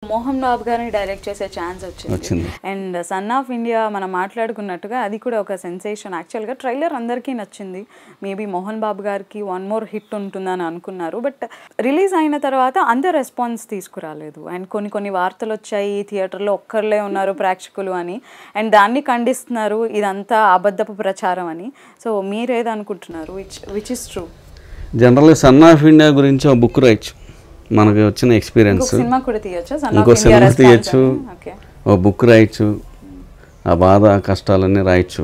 మోహన్ బాబు గారిని డైరెక్ట్ చేసే ఛాన్స్ వచ్చింది వచ్చింది. అండ్ సన్ ఆఫ్ ఇండియా మనం మాట్లాడుకున్నట్టుగా అది కూడా ఒక సెన్సేషన్ యాక్చువల్గా ట్రైలర్ అందరికీ నచ్చింది మేబీ మోహన్ బాబు గారికి వన్ మోర్ హిట్ ఉంటుందని అనుకున్నారు బట్ రిలీజ్ అయిన తర్వాత అంత రెస్పాన్స్ తీసుకురాలేదు అండ్ కొన్ని కొన్ని వార్తలు వచ్చాయి థియేటర్లో ఒక్కర్లే ఉన్నారు ప్రేక్షకులు అని అండ్ దాన్ని ఖండిస్తున్నారు ఇదంతా అబద్ధపు ప్రచారం అని సో మీరేదనుకుంటున్నారు విచ్ విచ్ ఇస్ ట్రూ జనరల్గా సన్ ఆఫ్ ఇండియా గురించి ఒక బుక్ రాయొచ్చు మనకు వచ్చిన ఎక్స్పీరియన్స్ ఇంకొక సినిమా కూడా తీయొచ్చా సన్ ఆఫ్ ఇంకో ఇండియా సినిమా రెస్పాన్స్ తీయచ్చు ఓకే ఒక బుక్ రాయొచ్చు ఆ బాధ ఆ కష్టాలన్నీ రాయొచ్చు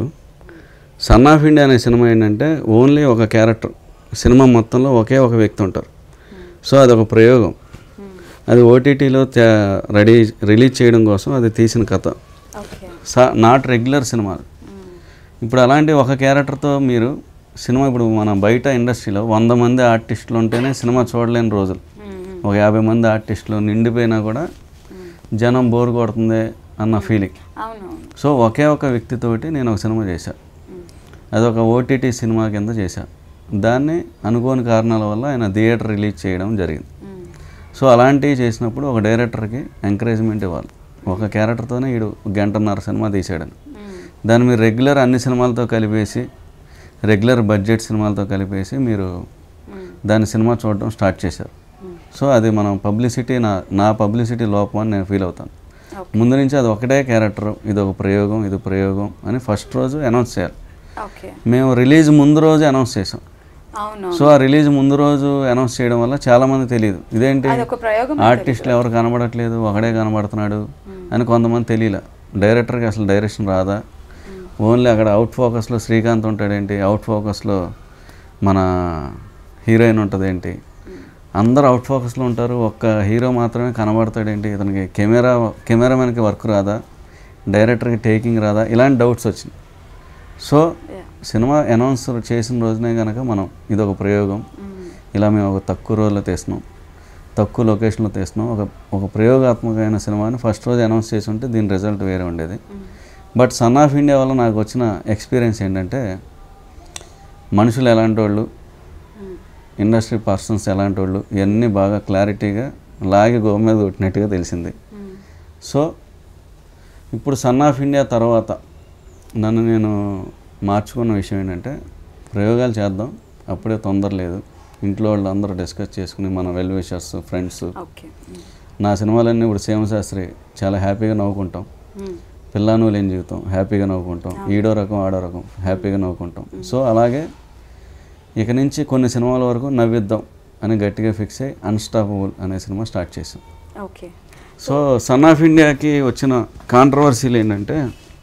సన్ ఆఫ్ ఇండియా అనే సినిమా ఏంటంటే ఓన్లీ ఒక క్యారెక్టర్ సినిమా మొత్తంలో ఒకే ఒక వ్యక్తి ఉంటారు సో అది ఒక ప్రయోగం అది ఓటీటీలో రెడీ రిలీజ్ చేయడం కోసం అది తీసిన కథ ఓకే సా నాట్ రెగ్యులర్ సినిమా ఇప్పుడు అలాంటి ఒక క్యారెక్టర్తో మీరు సినిమా ఇప్పుడు మన బయట ఇండస్ట్రీలో వంద మంది ఆర్టిస్టులు ఉంటేనే సినిమా చూడలేని రోజులు ఒక యాభై మంది ఆర్టిస్టులు నిండిపోయినా కూడా జనం బోర్ కొడుతుంది అన్న ఫీలింగ్ అవునవును సో ఒకే ఒక వ్యక్తితోటి నేను ఒక సినిమా చేశాను అదొక ఓటీటీ సినిమా కింద చేశాను దాన్ని అనుకోని కారణాల వల్ల ఆయన థియేటర్ రిలీజ్ చేయడం జరిగింది సో అలాంటివి చేసినప్పుడు ఒక డైరెక్టర్కి ఎంకరేజ్మెంట్ ఇవ్వాలి ఒక క్యారెక్టర్తోనే వీడు గంటన్నర సినిమా తీసాడని దాన్ని మీరు రెగ్యులర్ అన్ని సినిమాలతో కలిపేసి రెగ్యులర్ బడ్జెట్ సినిమాలతో కలిపేసి మీరు దాని సినిమా చూడడం స్టార్ట్ చేశారు సో అది మనం పబ్లిసిటీ నా నా పబ్లిసిటీ లోపం అని నేను ఫీల్ అవుతాను ముందు నుంచి అది ఒకటే క్యారెక్టర్ ఇది ఒక ప్రయోగం ఇది ప్రయోగం అని ఫస్ట్ రోజు అనౌన్స్ చేయాలి ఓకే మేము రిలీజ్ ముందు రోజు అనౌన్స్ చేసాం అవును సో ఆ రిలీజ్ ముందు రోజు అనౌన్స్ చేయడం వల్ల చాలామంది తెలియదు ఇదేంటి అదొక ప్రయోగం ఆర్టిస్టులు ఎవరు కనబడట్లేదు ఒకడే కనబడుతున్నాడు అని కొంతమంది తెలియలే డైరెక్టర్కి అసలు డైరెక్షన్ రాదా ఓన్లీ అక్కడ అవుట్ ఫోకస్లో శ్రీకాంత్ ఉంటాడేంటి అవుట్ ఫోకస్లో మన హీరోయిన్ ఉంటుంది ఏంటి అందరూ అవుట్ ఫోకస్లో ఉంటారు ఒక్క హీరో మాత్రమే కనబడతాడేంటి ఇతనికి కెమెరా కెమెరామెన్కి వర్క్ రాదా డైరెక్టర్కి టేకింగ్ రాదా ఇలాంటి డౌట్స్ వచ్చినాయి సో సినిమా అనౌన్స్ చేసిన రోజునే కనుక మనం ఇది ఒక ప్రయోగం ఇలా మేము ఒక తక్కువ రోజుల్లో తీస్తున్నాం తక్కువ లొకేషన్లో తీస్తున్నాం ఒక ఒక ప్రయోగాత్మకమైన సినిమాని ఫస్ట్ రోజు అనౌన్స్ చేసి ఉంటే దీని రిజల్ట్ వేరే ఉండేది బట్ సన్ ఆఫ్ ఇండియా వల్ల నాకు వచ్చిన ఎక్స్పీరియన్స్ ఏంటంటే మనుషులు ఎలాంటి వాళ్ళు ఇండస్ట్రీ పర్సన్స్ ఎలాంటి వాళ్ళు ఇవన్నీ బాగా క్లారిటీగా లాగి గో మీద కొట్టినట్టుగా తెలిసింది సో ఇప్పుడు సన్ ఆఫ్ ఇండియా తర్వాత నన్ను నేను మార్చుకున్న విషయం ఏంటంటే ప్రయోగాలు చేద్దాం అప్పుడే తొందర లేదు ఇంట్లో వాళ్ళు అందరూ డిస్కస్ చేసుకుని మన వెల్ విషర్స్ ఫ్రెండ్స్ ఓకే నా సినిమాలన్నీ ఇప్పుడు శాస్త్రి చాలా హ్యాపీగా నవ్వుకుంటాం పిల్లాను లేని జీవితం హ్యాపీగా నవ్వుకుంటాం ఈడో రకం ఆడో రకం హ్యాపీగా నవ్వుకుంటాం సో అలాగే ఇక నుంచి కొన్ని సినిమాల వరకు నవ్విద్దాం అని గట్టిగా ఫిక్స్ అయ్యి అన్స్టాపబుల్ అనే సినిమా స్టార్ట్ చేసాం ఓకే సో సన్ ఆఫ్ ఇండియాకి వచ్చిన కాంట్రవర్సీలు ఏంటంటే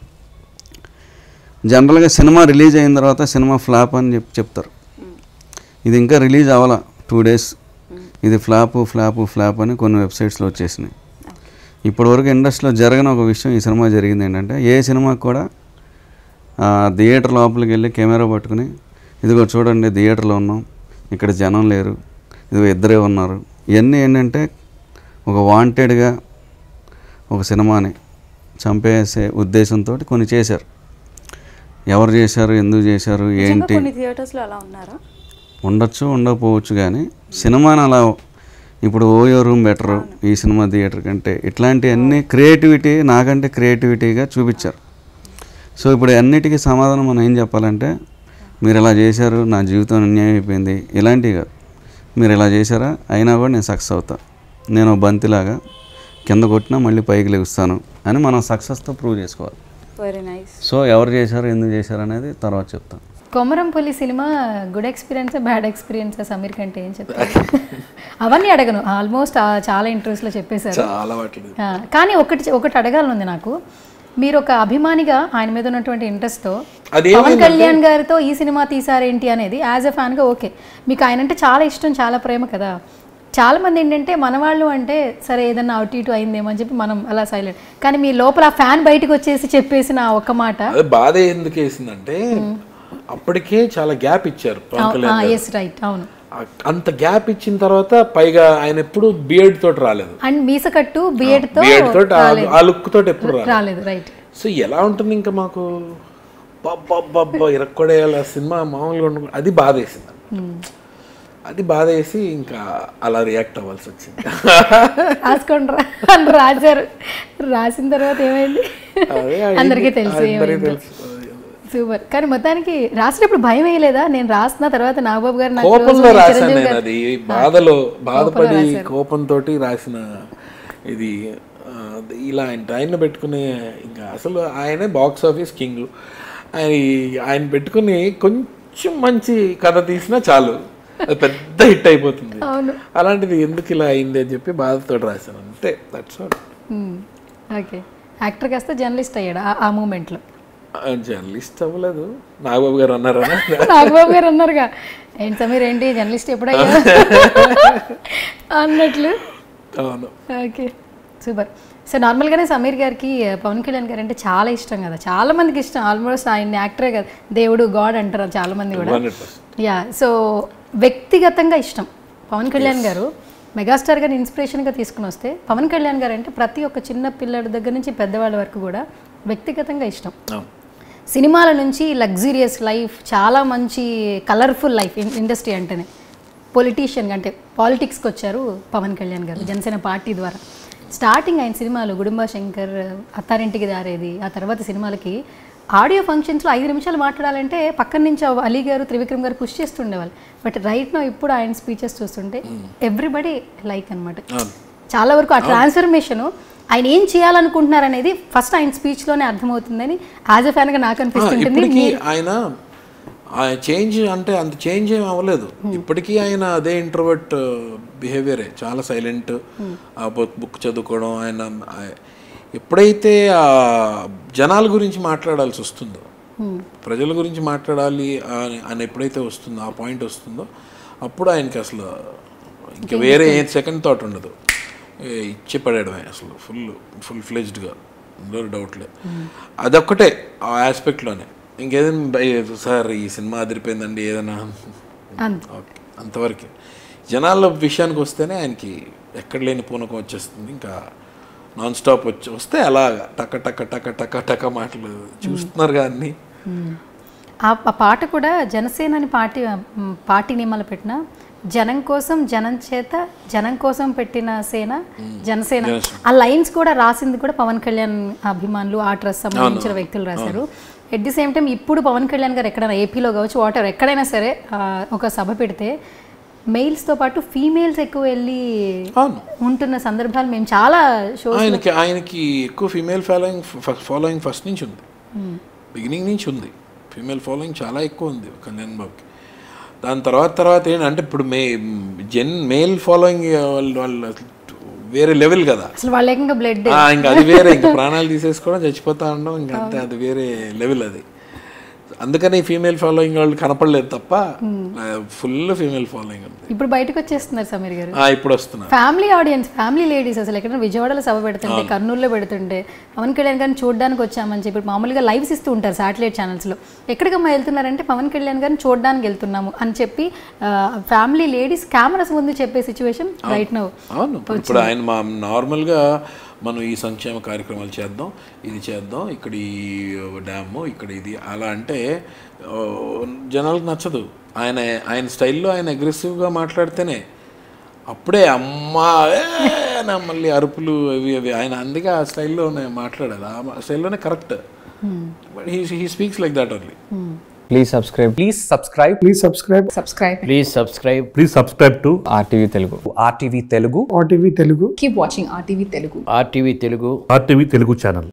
జనరల్గా సినిమా రిలీజ్ అయిన తర్వాత సినిమా ఫ్లాప్ అని చెప్పి చెప్తారు ఇది ఇంకా రిలీజ్ అవ్వాల టూ డేస్ ఇది ఫ్లాప్ ఫ్లాప్ ఫ్లాప్ అని కొన్ని వెబ్సైట్స్లో వచ్చేసినాయి ఇప్పటివరకు ఇండస్ట్రీలో జరగని ఒక విషయం ఈ సినిమా జరిగింది ఏంటంటే ఏ సినిమాకి కూడా ఆ, థియేటర్ లోపలికి వెళ్ళి కెమెరా పట్టుకుని ఇదిగో చూడండి థియేటర్లో ఉన్నాం ఇక్కడ జనం లేరు ఇదిగో ఇద్దరే ఉన్నారు ఇవన్నీ ఏంటంటే ఒక వాంటెడ్గా ఒక సినిమాని చంపేసే ఉద్దేశంతో కొన్ని చేశారు ఎవరు చేశారు ఎందుకు చేశారు నిజంగా ఏంటి కొన్ని థియేటర్స్ లో అలా ఉన్నారా ఉండొచ్చు ఉండకపోవచ్చు కానీ సినిమాని అలా ఇప్పుడు ఓయో రూమ్ బెటర్ ఈ సినిమా థియేటర్ కంటే ఇట్లాంటివన్నీ క్రియేటివిటీ నాకంటే క్రియేటివిటీగా చూపించారు సో ఇప్పుడు అన్నిటికీ సమాధానం మనం ఏం చెప్పాలంటే మీరు ఇలా చేశారు నా జీవితం అన్యాయం అయిపోయింది ఇలాంటివి కాదు మీరు ఇలా చేశారా అయినా కూడా నేను సక్సెస్ అవుతా నేను బంతిలాగా కింద కొట్టినా మళ్ళీ పైకి లెగుస్తాను అని మనం సక్సెస్తో ప్రూవ్ చేసుకోవాలి వెరీ నైస్ సో ఎవరు చేశారు ఎందుకు చేశారు అనేది తర్వాత చెప్తాను కొమరంపల్లి సినిమా good experience bad experience Sameer కంటే ఏం చెప్తారు అవన్నీ అడగను ఆల్మోస్ట్ చాలా ఇంట్రెస్ట్లో చెప్పేశారు చాలా వాటిని ఆ, కానీ ఒకటి ఒకటి అడగాలనుంది నాకు మీరు ఒక అభిమానిగా ఆయన మీద ఉన్నటువంటి ఇంట్రెస్ట్తో అది పవన్ కళ్యాణ్ గారితో ఈ సినిమా తీసారేంటి అనేది యాజ్ ఎ ఫ్యాన్గా ఓకే మీకు ఆయన అంటే చాలా ఇష్టం చాలా ప్రేమ కదా చాలా మంది ఏంటంటే మన వాళ్ళు అంటే సరే ఏదన్నా అటు ఇటు అయిందేమో అని చెప్పి మనం అలా సైలెంట్ కానీ మీ లోపల ఆ ఫ్యాన్ బయటకు వచ్చేసి చెప్పేసిన ఆ ఒక్క మాట అదే బాధ ఎందుకు వేసిందంటే అప్పటికే చాలా గ్యాప్ ఇచ్చారు పవన్ కళ్యాణ్ గారు. ఎస్ రైట్ అవును ఆ- అంత గ్యాప్ ఇచ్చిన తర్వాత పైగా ఆయన ఎప్పుడు బియర్డ్ తోటి రాలేదు అండ్ మీసకట్టు బియడ్తో బియర్డ్ తోటి ఆ- ఆ లుక్ తోటి ఎప్పుడు రాలేదు రాలేదు రైట్ సో ఎలా ఉంటుంది ఇంకా మాకు బబ్బబ్బబ్బ ఇరక్కొడేయాల సినిమా మామూలుగా ఉండదు అది బాధ వేసింది అది బాధ వేసి ఇంకా అలా రియాక్ట్ అవ్వాల్సి వచ్చింది రాసుకోండి రా అని రాశారు రాసిన తర్వాత ఏమైంది అదే అయింది. అందరికీ తెలుసు అందరికీ ఏమైందో తెలుసు. సూపర్ కానీ మొత్తానికి రాసినప్పుడు భయం వేయలేదా నేను రాసిన తర్వాత నాగబాబు గారు నాకు కోపంలో రోజు రాశాను చిరంజీవి నేను గారు- అది బాధలో బాధపడి కోపంతో రాసిన ఇది ఆ, ఇలా ఆయన ఆయన పెట్టుకునే ఇంకా అసలు ఆయనే బాక్స్ ఆఫీస్ కింగ్ ఆయన ఆయన పెట్టుకుని కొంచెం మంచి కథ తీసినా చాలు అది పెద్ద హిట్ అయిపోతుంది అవును అలాంటిది ఎందుకు ఇలా అయింది అని చెప్పి బాధతో రాశాను అంతే దట్స్ ఆల్ ఓకే యాక్టర్ కాస్త జర్నలిస్ట్ అయ్యాడు ఆ- ఆ మూమెంట్లో జర్నలిస్ట్ అవ్వలేదు నాగబాబు గారు అన్నారా నాగబాబు గారు అన్నారుగా ఏంటి సమీర్ ఏంటి జర్నలిస్ట్ ఎప్పుడయ్యా అన్నట్లు అవును ఓకే సూపర్ సో నార్మల్గానే సమీర్ గారికి ఆ, పవన్ కళ్యాణ్ గారు అంటే చాలా ఇష్టం కదా చాలా మందికి ఇష్టం ఆల్మోస్ట్ ఆయన యాక్టరే కదా దేవుడు గాడ్ అంటారు చాలా మంది కూడా హండ్రెడ్ పర్సెంట్ యా సో వ్యక్తిగతంగా ఇష్టం పవన్ కళ్యాణ్ గారు మెగాస్టార్ గారిని ఇన్స్పిరేషన్గా తీసుకుని వస్తే పవన్ కళ్యాణ్ గారు అంటే ప్రతి ఒక్క చిన్న పిల్లడి దగ్గర నుంచి పెద్దవాళ్ళ వరకు కూడా వ్యక్తిగతంగా ఇష్టం సినిమాల నుంచి లగ్జూరియస్ లైఫ్ చాలా మంచి కలర్ఫుల్ లైఫ్ ఇండస్ట్రీ అంటేనే పొలిటీషియన్ అంటే పాలిటిక్స్కి వచ్చారు పవన్ కళ్యాణ్ గారు జనసేన పార్టీ ద్వారా స్టార్టింగ్ ఆయన సినిమాలు గుడుంబ శంకర్ అత్తారింటికి దారేది ఆ తర్వాత సినిమాలకి ఆడియో ఫంక్షన్స్లో ఐదు నిమిషాలు మాట్లాడాలంటే పక్కన నుంచి ఆ అలీ గారు త్రివిక్రమ్ గారు పుష్ చేస్తుండేవాళ్ళు బట్ రైట్ నో ఇప్పుడు ఆయన స్పీచెస్ చూస్తుంటే ఎవ్రీబడి లైక్ అనమాట చాలా వరకు ఆ ట్రాన్స్ఫర్మేషన్ ఆయన ఏం చేయాలనుకుంటున్నారు అనేది ఫస్ట్ ఆయన స్పీచ్లోనే అర్థమవుతుందని యాజ్ ఎ ఫ్యాన్గా నాకు అనిపిస్తుంటుంది ఇప్పటికీ ఆయన ఆయన చేంజ్ అంటే అంత చేంజ్ ఏం అవ్వలేదు ఇప్పటికీ ఆయన అదే ఇంట్రోవర్ట్ బిహేవియరే చాలా సైలెంట్ ఆ బుక్ చదువుకోవడం ఆయన ఆ- ఎప్పుడైతే ఆ జనాల గురించి మాట్లాడాల్సి వస్తుందో ప్రజల గురించి మాట్లాడాలి అని అని ఎప్పుడైతే వస్తుందో ఆ పాయింట్ వస్తుందో అప్పుడు ఆయనకి అసలు ఇంకా వేరే ఏ సెకండ్ థాట్ ఉండదు ఏ ఇచ్చి పడేయడమే అసలు ఫుల్ ఫుల్ ఫ్లెజ్డ్గా ఇందులో డౌట్ లేదు అదొక్కటే ఆ ఆస్పెక్ట్లోనే ఇంకేదైనా బై- సార్ ఈ సినిమా అదిరిపోయిందండి ఏదైనా అంతే ఓకే అంతవరకు జనాల విషయానికి వస్తేనే ఆయనకి ఎక్కడ లేని పూనకం వచ్చేస్తుంది ఇంకా నాన్ స్టాప్ వచ్చి వస్తే అలాగా టక టక టక టక టక మాటలు చూస్తున్నారు కానీ ఆ ఆ పాట కూడా జనసేన అని పార్టీ మ్, పార్టీ నియమాలు పెట్టిన జనం కోసం జనం చేత జనం కోసం పెట్టిన సేన జనసేన ఆ లైన్స్ కూడా రాసింది కూడా పవన్ కళ్యాణ్ అభిమానులు ఆ ట్రస్ట్ సంబంధించిన వ్యక్తులు రాశారు ఎట్ ది సేమ్ టైం ఇప్పుడు పవన్ కళ్యాణ్ గారు ఎక్కడైనా ఏపీలో కావచ్చు వాటర్ ఎక్కడైనా సరే ఆ, ఒక సభ పెడితే మెయిల్స్తో పాటు ఫీమేల్స్ ఎక్కువ వెళ్ళి అవును ఉంటున్న సందర్భాలు మేము చాలా షో ఆయనకి ఆయనకి ఎక్కువ ఫీమేల్ ఫాలోయింగ్ ఫాలోయింగ్ ఫస్ట్ నుంచి ఉంది బిగినింగ్ నుంచి ఉంది ఫీమేల్ ఫాలోయింగ్ చాలా ఎక్కువ ఉంది కళ్యాణ్ బాబుకి దాని తర్వాత తర్వాత ఏంటంటే ఇప్పుడు మే జెన్ మేల్ ఫాలోయింగ్ వాళ్ళు వాళ్ళు అసలు వేరే లెవెల్ కదా అసలు వాళ్ళ ఏకంగా బ్లడ్ ఆ, ఇంకా అది వేరే ఇంకా ప్రాణాలు తీసేసుకోవడం చచ్చిపోతా ఉండడం ఇంకా అంతే అది వేరే లెవెల్ అది అందుకని ఫీమేల్ ఫాలోయింగ్ వాళ్ళు కనపడలేదు తప్ప ఫుల్ ఫీమేల్ ఫాలోయింగ్ ఉంది ఇప్పుడు బయటకు వచ్చేస్తున్నారు సమీర్ గారు ఆ, ఇప్పుడు వస్తున్నారు ఫ్యామిలీ ఆడియన్స్ ఫ్యామిలీ లేడీస్ అసలు ఎక్కడ విజయవాడలో సభ పెడుతుంటే కర్నూలులో పెడుతుంటే పవన్ కళ్యాణ్ గారిని చూడడానికి వచ్చామని చెప్పి మామూలుగా లైవ్స్ ఇస్తూ ఉంటారు సాటిలైట్ ఛానల్స్లో ఎక్కడికమ్మా వెళ్తున్నారంటే పవన్ కళ్యాణ్ గారిని చూడడానికి వెళ్తున్నాము అని చెప్పి ఫ్యామిలీ లేడీస్ కెమెరాస్ ముందు చెప్పే సిచ్యువేషన్ రైట్ నౌ అవును ఇప్పుడు- ఇప్పుడు ఆయన మా నార్మల్గా మనం ఈ సంక్షేమ కార్యక్రమాలు చేద్దాం ఇది చేద్దాం ఇక్కడ ఈ డ్యాము ఇక్కడ ఇది అలా అంటే ఆ, జనాలకు నచ్చదు ఆయన ఆయన స్టైల్లో ఆయన అగ్రెసివ్గా మాట్లాడితేనే అప్పుడే అమ్మా ఏ అని మళ్ళీ అరుపులు అవి అవి ఆయన అందుకే ఆ స్టైల్లోనే మాట్లాడాలి ఆ స్టైల్లోనే correct but he he speaks like that only Please subscribe. Please subscribe. Please subscribe subscribe Please subscribe please subscribe to RTV Telugu. to RTV Telugu. RTV Telugu keep watching rtv telugu RTV Telugu. RTV Telugu channel